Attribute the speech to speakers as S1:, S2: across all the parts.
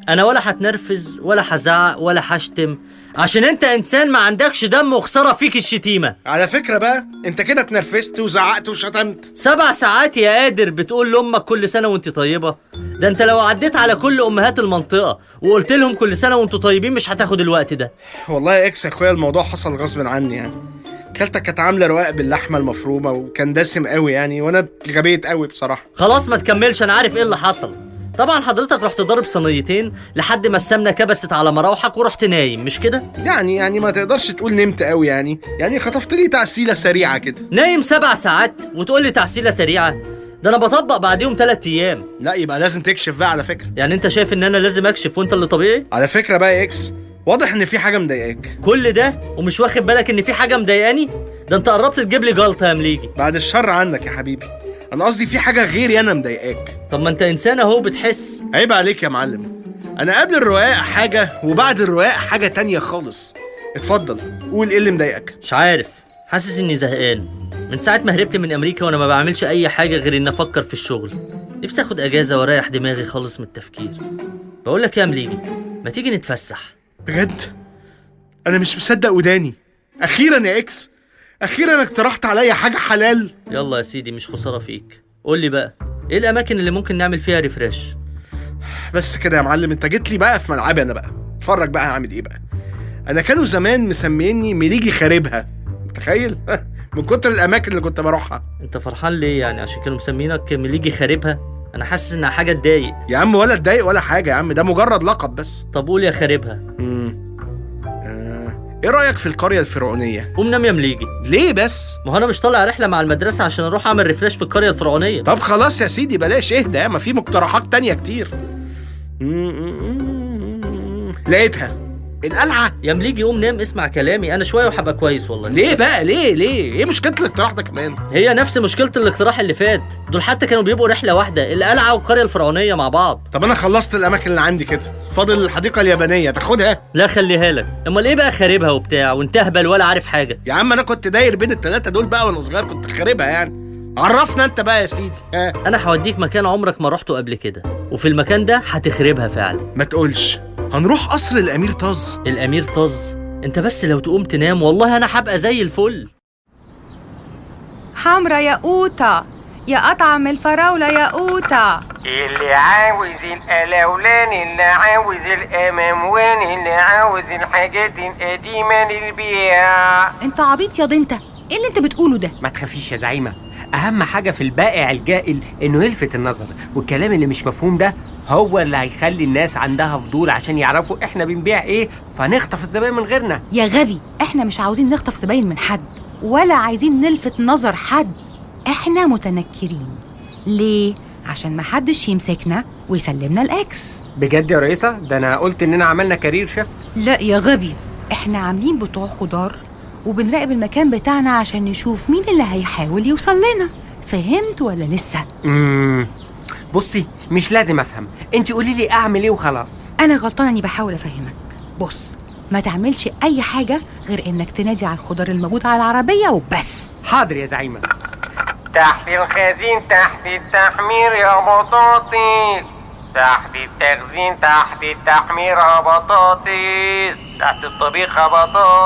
S1: انا ولا هتنرفز ولا هزعق ولا هشتم عشان انت انسان ما عندكش دم وخساره فيك الشتيمه
S2: على فكره بقى انت كده اتنرفزت وزعقت وشتمت
S1: سبع ساعات يا قادر بتقول لامك كل سنه وانت طيبه ده انت لو عديت على كل امهات المنطقه وقلت لهم كل سنه وانتوا طيبين مش هتاخد الوقت ده
S2: والله يا اكس يا اخويا الموضوع حصل غصب عني يعني كلتك كانت عامله رواق باللحمه المفرومه وكان دسم قوي يعني وانا غبيت قوي بصراحه
S1: خلاص ما تكملش انا عارف ايه اللي حصل طبعا حضرتك رحت ضارب صينيتين لحد ما السمنه كبست على مراوحك ورحت نايم مش كده
S2: يعني يعني ما تقدرش تقول نمت قوي يعني يعني خطفت لي تعسيله سريعه كده
S1: نايم سبع ساعات وتقول لي تعسيله سريعه ده انا بطبق بعديهم ثلاث ايام
S2: لا يبقى لازم تكشف بقى على فكره
S1: يعني انت شايف ان انا لازم اكشف وانت اللي طبيعي
S2: على فكره بقى يا اكس واضح ان في حاجه مضايقاك
S1: كل ده ومش واخد بالك ان في حاجه مضايقاني ده انت قربت تجيب لي جلطه يا مليجي
S2: بعد الشر عنك يا حبيبي انا قصدي في حاجه غيري انا مضايقاك
S1: طب ما انت انسان اهو بتحس
S2: عيب عليك يا معلم انا قبل الرواق حاجه وبعد الرواق حاجه تانية خالص اتفضل قول ايه اللي مضايقك
S1: مش عارف حاسس اني زهقان من ساعه ما هربت من امريكا وانا ما بعملش اي حاجه غير اني افكر في الشغل نفسي اخد اجازه واريح دماغي خالص من التفكير بقول لك يا مليجي ما تيجي نتفسح
S2: بجد انا مش مصدق وداني اخيرا يا اكس اخيرا اقترحت عليا حاجه حلال
S1: يلا يا سيدي مش خساره فيك قول لي بقى ايه الاماكن اللي ممكن نعمل فيها ريفريش
S2: بس كده يا معلم انت جيت لي بقى في ملعبي انا بقى اتفرج بقى هعمل ايه بقى انا كانوا زمان مسميني مليجي خاربها متخيل من كتر الاماكن اللي كنت بروحها
S1: انت فرحان ليه يعني عشان كانوا مسمينك مليجي خاربها انا حاسس انها حاجه تضايق
S2: يا عم ولا اتضايق ولا حاجه يا عم ده مجرد لقب بس
S1: طب قول يا خاربها
S2: مم. آه. ايه رايك في القريه الفرعونيه
S1: قوم نام يا مليجي
S2: ليه بس
S1: ما هو انا مش طالع رحله مع المدرسه عشان اروح اعمل ريفريش في القريه الفرعونيه
S2: طب خلاص يا سيدي بلاش اهدى ما في مقترحات تانية كتير مم. لقيتها القلعه
S1: يا مليجي قوم نام اسمع كلامي انا شويه وهبقى كويس والله
S2: ليه بقى ليه ليه ايه مشكله الاقتراح ده كمان
S1: هي نفس مشكله الاقتراح اللي فات دول حتى كانوا بيبقوا رحله واحده القلعه والقريه الفرعونيه مع بعض
S2: طب انا خلصت الاماكن اللي عندي كده فاضل الحديقه اليابانيه تاخدها
S1: لا خليها لك امال ايه بقى خاربها وبتاع وانت هبل ولا عارف حاجه
S2: يا عم انا كنت داير بين الثلاثه دول بقى وانا صغير كنت خاربها يعني عرفنا انت بقى يا سيدي ها
S1: انا هوديك مكان عمرك ما رحته قبل كده وفي المكان ده هتخربها فعلا
S2: ما تقولش هنروح قصر الامير طز
S1: الامير طز انت بس لو تقوم تنام والله انا هبقى زي الفل
S3: حمرا يا قوطة يا أطعم الفراولة يا قوطة
S4: اللي عاوز الألولان اللي عاوز الأماموان اللي عاوز الحاجات القديمة للبيع
S3: انت عبيط يا انت ايه اللي انت بتقوله ده
S4: ما تخافيش يا زعيمة أهم حاجة في البائع الجائل إنه يلفت النظر والكلام اللي مش مفهوم ده هو اللي هيخلي الناس عندها فضول عشان يعرفوا إحنا بنبيع إيه فنخطف الزبائن من غيرنا
S3: يا غبي احنا مش عاوزين نخطف زباين من حد ولا عايزين نلفت نظر حد احنا متنكرين ليه عشان محدش يمسكنا ويسلمنا الاكس
S4: بجد يا رئيسة ده أنا قلت إننا عملنا كارير شيفت
S3: لا يا غبي احنا عاملين بتوع خضار وبنراقب المكان بتاعنا عشان نشوف مين اللي هيحاول يوصل لنا فهمت ولا لسه
S4: امم بصي مش لازم افهم انت قولي لي اعمل ايه وخلاص
S3: انا غلطانه اني بحاول افهمك بص ما تعملش اي حاجه غير انك تنادي على الخضار الموجود على العربيه وبس
S4: حاضر يا زعيمه تحت الخزين تحت التحمير يا بطاطي تحت التخزين تحت التحمير يا بطاطس تحت الطبيخ يا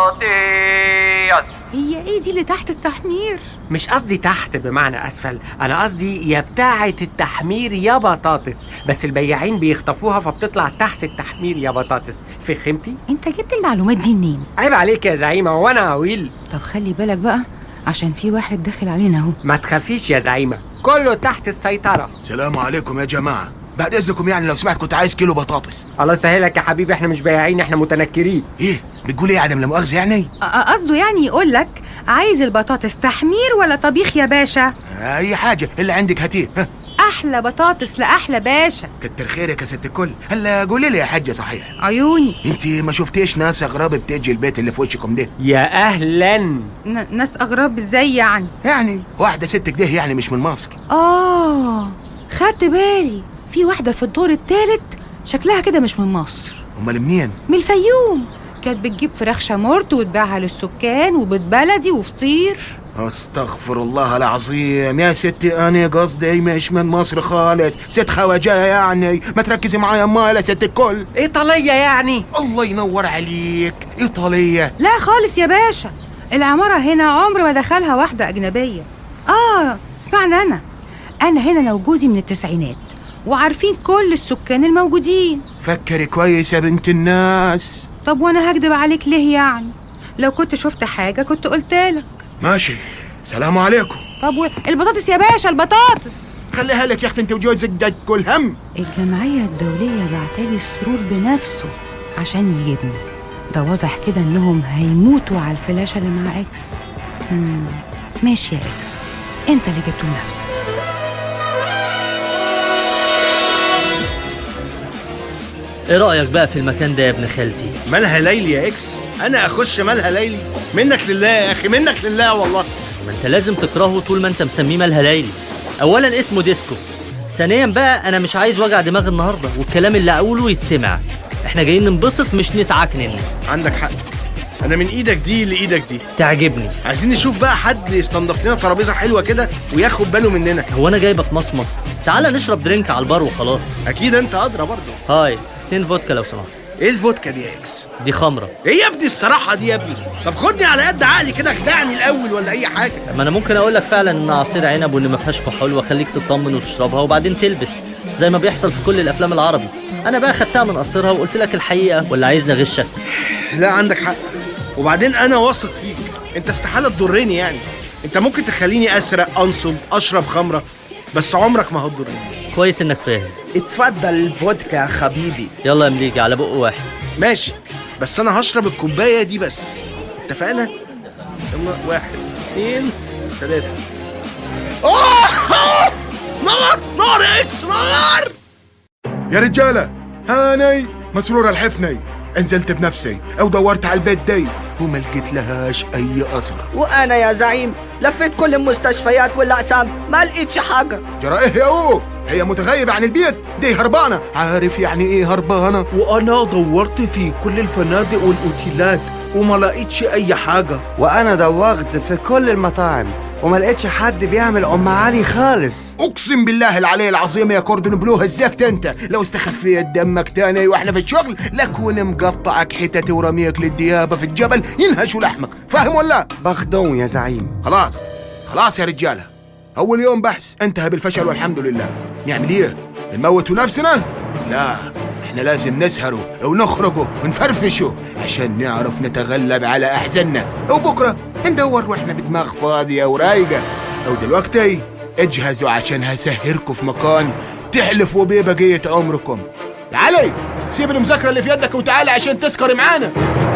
S4: بطاطس
S3: هي ايه دي اللي تحت التحمير
S4: مش قصدي تحت بمعنى اسفل انا قصدي يا بتاعه التحمير يا بطاطس بس البياعين بيخطفوها فبتطلع تحت التحمير يا بطاطس فهمتي
S3: انت جبت المعلومات دي منين
S4: عيب عليك يا زعيمه وانا عويل
S3: طب خلي بالك بقى عشان في واحد داخل علينا اهو
S4: ما تخافيش يا زعيمه كله تحت السيطره
S5: سلام عليكم يا جماعة بعد إذنكم يعني لو سمحت كنت عايز كيلو بطاطس
S4: الله يسهلك يا حبيبي احنا مش بياعين احنا متنكرين
S5: إيه بتقول إيه يا عدم لا مؤاخذة يعني
S3: أ- قصده يعني يقول لك عايز البطاطس تحمير ولا طبيخ يا باشا
S5: أي حاجة اللي عندك هاتيه ها
S3: احلى بطاطس لاحلى باشا
S5: كتر خيرك يا ست الكل هلا قولي لي يا حاجة صحيح
S3: عيوني
S5: انت ما شفتيش ناس اغراب بتيجي البيت اللي في وشكم ده
S4: يا اهلا
S3: ن- ناس اغراب ازاي يعني
S5: يعني واحدة ست كده يعني مش من مصر
S3: اه خدت بالي في واحده في الدور الثالث شكلها كده مش من مصر
S5: امال منين
S3: من الفيوم كانت بتجيب فراخ شامورت وتبيعها للسكان وبيت بلدي وفطير
S5: استغفر الله العظيم يا ستي انا قصدي مش من مصر خالص ست خواجه يعني ما تركزي معايا امال يا ست الكل
S4: ايطاليه يعني
S5: الله ينور عليك ايطاليه
S3: لا خالص يا باشا العمارة هنا عمر ما دخلها واحدة أجنبية آه اسمعني أنا أنا هنا لو جوزي من التسعينات وعارفين كل السكان الموجودين
S5: فكري كويس يا بنت الناس
S3: طب وأنا هكدب عليك ليه يعني لو كنت شفت حاجة كنت قلتلك
S5: ماشي سلام عليكم
S3: طب و... البطاطس يا باشا البطاطس
S5: خليها لك يا اختي انت وجوزك ده كل هم
S3: الجمعية الدولية بعتلي السرور بنفسه عشان يجيبني ده واضح كده انهم هيموتوا على الفلاشة اللي مع اكس مم. ماشي يا اكس انت اللي جبته بنفسك
S1: ايه رايك بقى في المكان ده يا ابن خالتي
S2: مالها ليلي يا اكس انا اخش مالها ليلي منك لله يا اخي منك لله والله
S1: ما انت لازم تكرهه طول ما انت مسميه مالها ليلي اولا اسمه ديسكو ثانيا بقى انا مش عايز وجع دماغ النهارده والكلام اللي اقوله يتسمع احنا جايين ننبسط مش نتعكنن
S2: عندك حق انا من ايدك دي لايدك دي
S1: تعجبني
S2: عايزين نشوف بقى حد يستنضف لنا ترابيزه حلوه كده وياخد باله مننا
S1: هو انا جايبك مصمت تعالى نشرب درينك على البار وخلاص
S2: اكيد انت ادرى برضه
S1: هاي اتنين فودكا لو سمحت
S2: ايه الفودكا دي يا اكس
S1: دي خمره
S2: ايه يا ابني الصراحه دي يا ابني طب خدني على قد عقلي كده خدعني الاول ولا اي حاجه
S1: ما انا ممكن اقول لك فعلا ان عصير عنب وان ما فيهاش كحول واخليك تطمن وتشربها وبعدين تلبس زي ما بيحصل في كل الافلام العربي انا بقى خدتها من قصيرها وقلت لك الحقيقه ولا عايزني اغشك
S2: لا عندك حق وبعدين انا واثق فيك انت استحاله تضرني يعني انت ممكن تخليني اسرق انصب اشرب خمره بس عمرك ما هتضرني
S1: كويس انك فاهم
S6: اتفضل الفودكا يا حبيبي
S1: يلا يا مليجي على بق واحد
S2: ماشي بس انا هشرب الكوبايه دي بس اتفقنا يلا واحد اثنين ثلاثه أوه! أوه! نار نار يا اكس نار
S5: يا رجاله هاني مسرور الحفني نزلت بنفسي او دورت على البيت دي وما لقيت لهاش اي اثر
S6: وانا يا زعيم لفيت كل المستشفيات والاقسام ما لقيتش حاجه
S5: جرى ايه يا اوه هي متغيبة عن البيت دي هربانة عارف يعني ايه هربانة
S7: وانا دورت في كل الفنادق والاوتيلات وما لقيتش اي حاجه
S8: وانا دورت في كل المطاعم وما لقيتش حد بيعمل ام علي خالص
S5: اقسم بالله العلي العظيم يا كوردون بلو هزفت انت لو استخفيت دمك تاني واحنا في الشغل لكون مقطعك حتت ورميك للديابة في الجبل ينهشوا لحمك فاهم ولا
S8: بخدون يا زعيم
S5: خلاص خلاص يا رجالة أول يوم بحث انتهى بالفشل والحمد لله نعمل إيه؟ نموتوا نفسنا؟ لا احنا لازم نسهروا ونخرجوا ونفرفشوا عشان نعرف نتغلب على أحزاننا وبكرة ندور واحنا بدماغ فاضية ورايقة أو دلوقتي اجهزوا عشان هسهركم في مكان تحلفوا بيه بقية عمركم علي سيب المذاكرة اللي في يدك وتعالى عشان تسكر معانا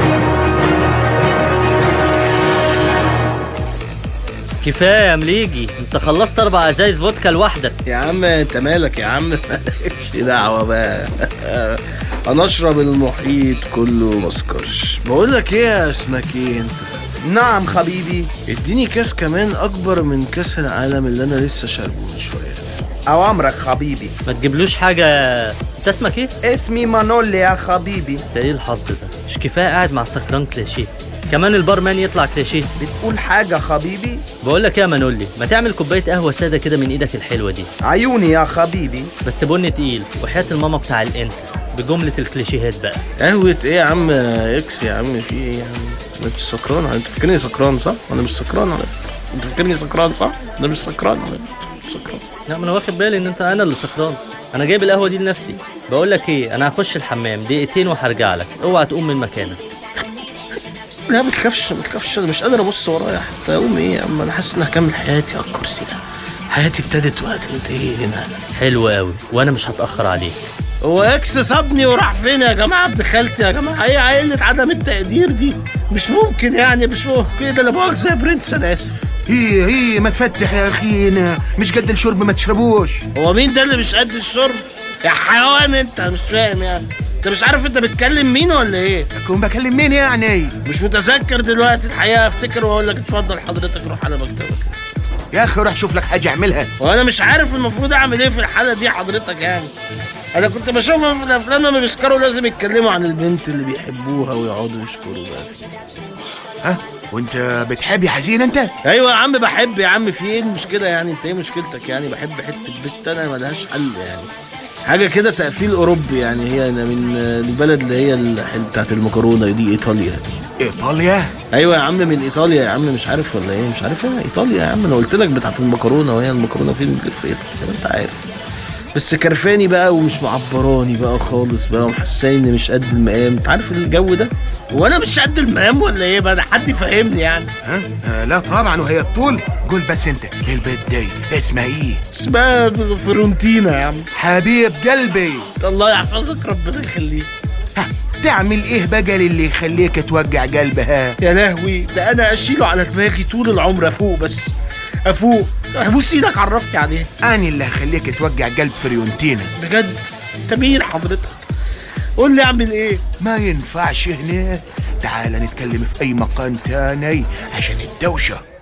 S1: كفايه يا مليجي انت خلصت اربع ازايز فودكا لوحدك
S2: يا عم انت مالك يا عم مالكش دعوه بقى انا اشرب المحيط كله مسكرش بقول لك ايه يا اسمك ايه انت
S6: نعم حبيبي
S2: اديني كاس كمان اكبر من كاس العالم اللي انا لسه شاربه من شويه
S6: اوامرك حبيبي
S1: ما تجيبلوش حاجه انت اسمك ايه
S6: اسمي مانولي يا حبيبي
S1: ده ايه الحظ ده مش كفايه قاعد مع سكران كلاشيه كمان البارمان يطلع كلاشيه
S6: بتقول حاجه حبيبي
S1: بقول لك يا مانولي ما تعمل كوبايه قهوه ساده كده من ايدك الحلوه دي
S6: عيوني يا حبيبي
S1: بس بن تقيل وحياه الماما بتاع الانت بجمله الكليشيهات بقى
S2: قهوة ايه يا عم اكس يا عم في ايه يا عم انا مش سكران انت فاكرني سكران صح؟ انا مش سكران على فكرة. انت فاكرني سكران صح؟ انا مش سكران انا مش سكران
S1: لا ما انا واخد بالي ان انت انا اللي سكران انا جايب القهوه دي لنفسي بقول لك ايه انا هخش الحمام دقيقتين وهرجع لك اوعى تقوم من مكانك
S2: لا ما تخافش ما تخافش انا مش قادر ابص ورايا حتى اقوم ايه يا عم انا حاسس اني هكمل حياتي على الكرسي ده حياتي ابتدت وقت الانتهي هنا
S1: حلو قوي وانا مش هتاخر عليك
S2: هو اكس سابني وراح فين يا جماعه ابن خالتي يا جماعه ايه عيلة عدم التقدير دي مش ممكن يعني مش ممكن ده لا مؤاخذه يا برنس انا اسف
S5: هي هي ما تفتح يا اخينا مش قد الشرب ما تشربوش
S2: هو مين ده اللي مش قد الشرب يا حيوان انت مش فاهم يعني انت مش عارف انت بتكلم مين ولا ايه
S5: اكون بكلم مين يعني
S2: مش متذكر دلوقتي الحقيقه افتكر واقول لك اتفضل حضرتك روح على مكتبك
S5: يا اخي روح شوف لك حاجه اعملها
S2: وانا مش عارف المفروض اعمل ايه في الحاله دي حضرتك يعني انا كنت بشوفهم في الافلام لما بيسكروا لازم يتكلموا عن البنت اللي بيحبوها ويقعدوا يشكروا بقى
S5: ها وانت بتحب يا حزين انت
S2: ايوه يا عم بحب يا عم في ايه المشكله يعني انت ايه مشكلتك يعني بحب حته بنت انا ملهاش حل يعني حاجه كده تقفيل اوروبي يعني هي أنا من البلد اللي هي الحل بتاعت المكرونه دي ايطاليا
S5: ايطاليا
S2: ايوه يا عم من ايطاليا يا عم مش عارف ولا ايه مش عارف ايه ايطاليا يا عم انا قلت لك بتاعت المكرونه وهي المكرونه فين غير في ايطاليا انت عارف بس كرفاني بقى ومش معبراني بقى خالص بقى ومحساني اني مش قد المقام انت عارف الجو ده وانا مش قد المقام ولا ايه بقى ده حد يفهمني يعني
S5: ها آه لا طبعا وهي الطول قول بس انت البيت دي اسمها ايه
S2: اسمها فيرونتينا يا عم
S5: حبيب قلبي
S2: الله يحفظك ربنا يخليك
S5: ها تعمل ايه بقى اللي يخليك توجع قلبها
S2: يا لهوي ده انا اشيله على دماغي طول العمر افوق بس افوق ابوس ايدك عرفني عليه
S5: انا اللي هخليك توجع قلب فريونتينا
S2: بجد انت مين حضرتك قول لي اعمل ايه
S5: ما ينفعش هنا تعال نتكلم في اي مكان تاني عشان الدوشه